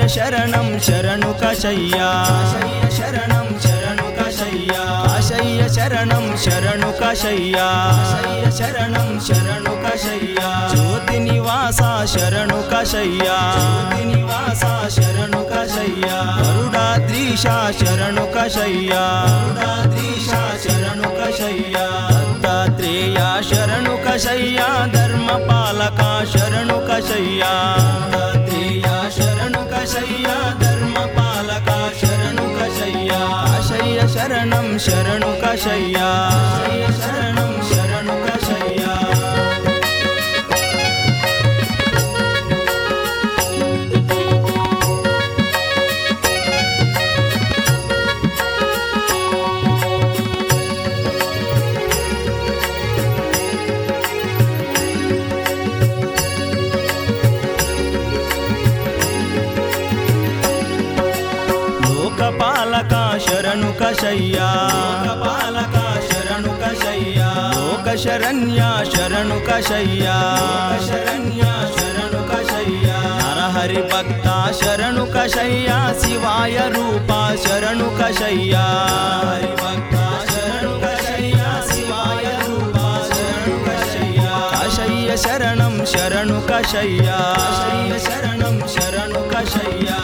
శరణం శరణు కషయ్యా శరణం శరణు కషయ్యా ఆశయ్య శరణం శరణు కషయ్యా శరణం శరణు కషయ్యా జ్యోతి నివాస శరణు కషయ్యా జ్యోతి నివాస శరణు కషయ్యా గరుడాద్రీష శరణు కషయ్యా గరుడాద్రీష శరణు కషయ్యా దత్తాత్రేయ శరణు కషయ్యా ధర్మపాలక శరణు కషయ్యా దత్తాత్రేయ శరణు కషయ్యా ధర్మపాలక శరణు కషయ్యా ఆశయ్య శరణం శరణు కషయ్యా ఆశయ్య శరణం శరణు కషయ్యా లోకపాలక శరణు కషయ్యా లోకపాలక శరణు కషయ్యా లోక శరణ్య శరణు కషయ్యా శరణ్య శరణు కషయ్యా నరహరి భక్త శరణు కషయ్యా శివాయ రూప శరణు కషయ్యా హరి భక్త శరణు కషయ్యా శివాయ రూప శరణు కషయ్యా కషయ్య శరణం శరణు కషయ్యా కషయ్య శరణం శరణు కషయ్యా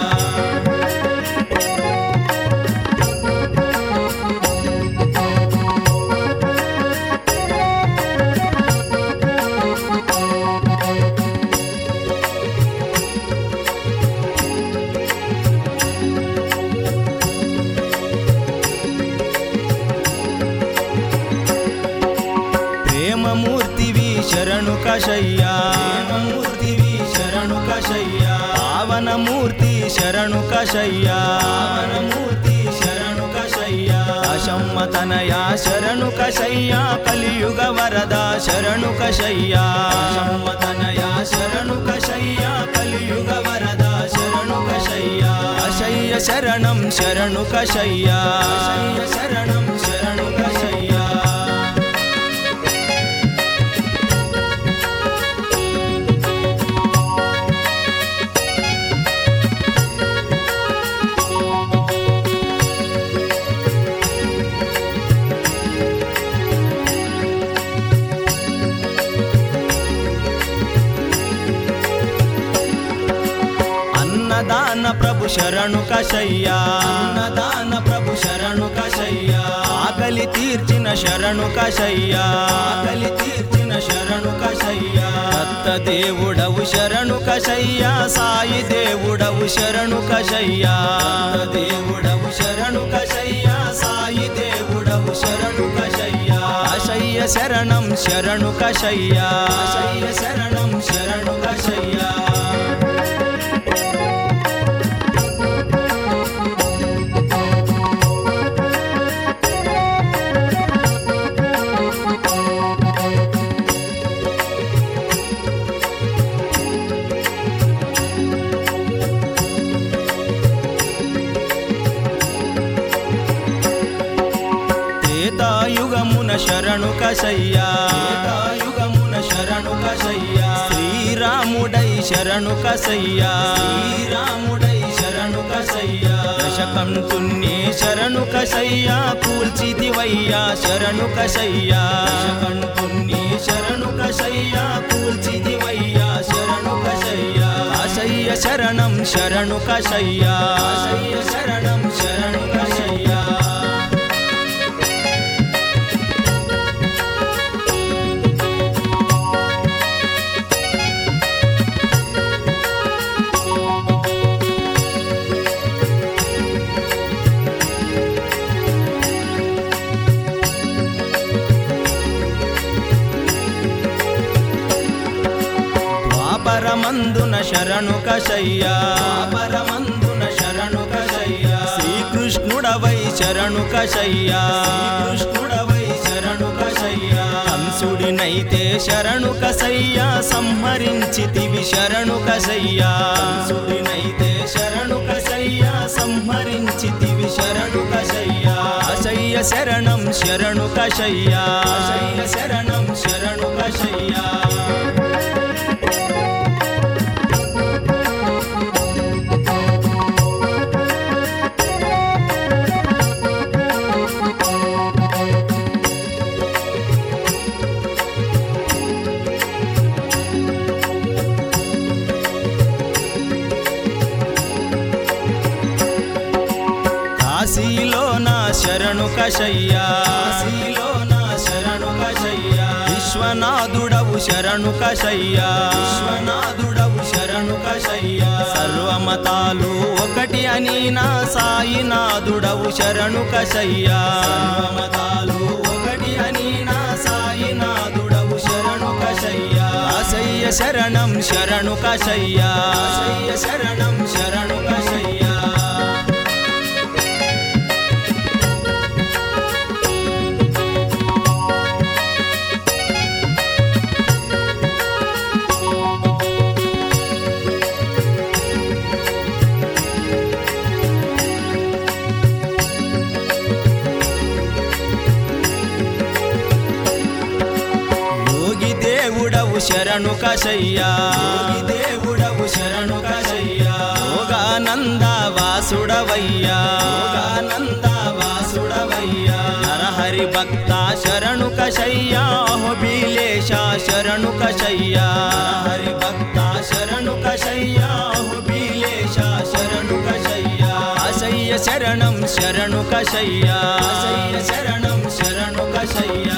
ప్రేమమూర్తివి శరణు కషయ్యా ప్రేమమూర్తివి శరణు కషయ్యా పావనమూర్తి శరణు కషయ్యా పావనమూర్తి శరణు కషయ్యా అసమ్మతనయ శరణు కషయ్యా కలియుగ వరద శరణు కషయ్యా అసమ్మతనయ శరణు కషయ్యా కలియుగ వరద శరణు కషయ్యా అశయ్య శరణం శరణు కషయ్యా అశయ్య శరణం శరణు కషయ్యా అన్నదాన ప్రభు శరణు కషయ్యా అన్నదాన ప్రభు శరణు కషయ్యా ఆకలి తీర్చిన శరణు కషయ్యా ఆకలి తీర్చిన శరణు కషయ్యా దత్త దేవుడవు శరణు కషయ్యా సాయి దేవుడవు శరణు కషయ్యా దత్త దేవుడవు శరణు కషయ్యా సాయి దేవుడవు శరణు కషయ్యా అశయ్య శరణం శరణు కషయ్యా అశయ్య శరణం శరణు కషయ్యా త్రేతాయుగమున శరణు కషయ్యా త్రేతాయుగమున శరణు కషయ్యా శ్రీరాముడై శరణు కసయ్యా శ్రీరాముడై శరణు కసయ్యా దశకంతున్నే శరణు కసయ్యా కూల్చిదివయ్యా శరణు కసయ్యా దశకంతున్నే శరణు కసయ్యా కూల్చిదివయ్యా శరణు కసయ్యా ఆశయ్య శరణం శరణు కసయ్యా ఆశయ్య శరణం శరణు కసయ్యా ద్వాపరమందున శరణు కషయ్యా ద్వాపరమందున శరణు కషయ్యా శ్రీకృష్ణుడవై శరణు కషయ్యా శ్రీకృష్ణుడవై శరణు కషయ్యా కంసుడినైతే శరణు కసయ్యా సంహరించితివి శరణు కసయ్యా కంసుడినైతే శరణు కసయ్యా సంహరించితివి శరణు కసయ్యా అశయ్య శరణం శరణు కషయ్యా అశయ్య శరణం శరణు కషయ్యా కశయ్యా కాశీలోన శరణు కశయ్యా విశ్వనాథుడవు శరణు కశయ్యా విశ్వనాథుడవు శరణు కశయ్యా సర్వమతాలు ఒకటి అని నా సాయినాథుడవు శరణు కశయ్యా సర్వమతాలు ఒకటి అని నా సాయినాథుడవు శరణు కశయ్యా ఆశయ్య శరణం శరణు కశయ్యా ఆశయ్య శరణం శరణు కశయ్యా యోగి దేవుడవు శరణు కశయ్యా యోగి దేవుడవు శరణు కశయ్యా యోగానంద వాసుడవయ్యా యోగానంద వాసుడవయ్యా నరహరి భక్త శరణు కశయ్యా హోబిలేశ శరణు కశయ్యా హరి భక్త శరణు కశయ్యా హోబిలేశ శరణు కశయ్యా అసయ్య శరణం శరణు కశయ్యా అసయ్య శరణం శరణు కశయ్యా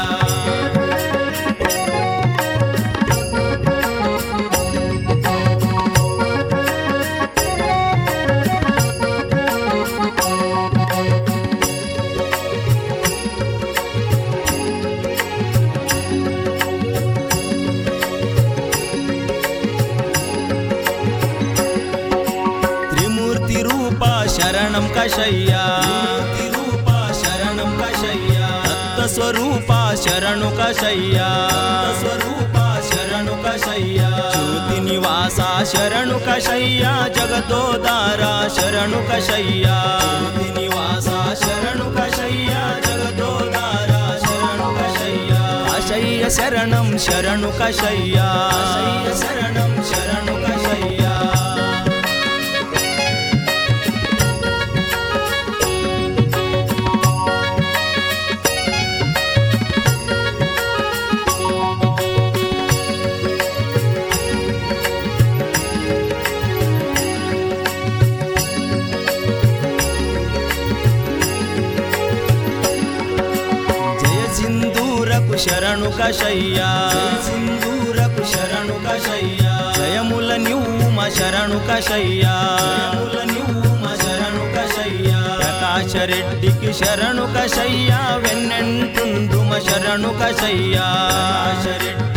త్రిమూర్తి రూప శరణం కషయ్యా రూప శరణం కషయ్యా స్వరూప శరణు కషయ్యా స్వరూప శరణు కషయ్యా జ్యోతి నివాస శరణు కషయ్యా జగదోదార శరణు కషయ్యా జ్యోతి నివాస శరణు కషయ్యా జగదోదార శరణు కషయ్యా అశయ్య శరణం శరణు కషయ్యా అశయ్య శరణం శరణు కషయ్యా జయ సింధూరకు శరణు కషయ్యా సింధూరకు శరణు కషయ్యా జయముల నివ్వుమ శరణు కషయ్యా జయముల నివ్వుమ శరణు కషయ్యా ప్రకాశ రెడ్డికి శరణు కషయ్యా వెన్నెంటుండుమ శరణు కషయ్యా ప్రకాశ రెడ్డి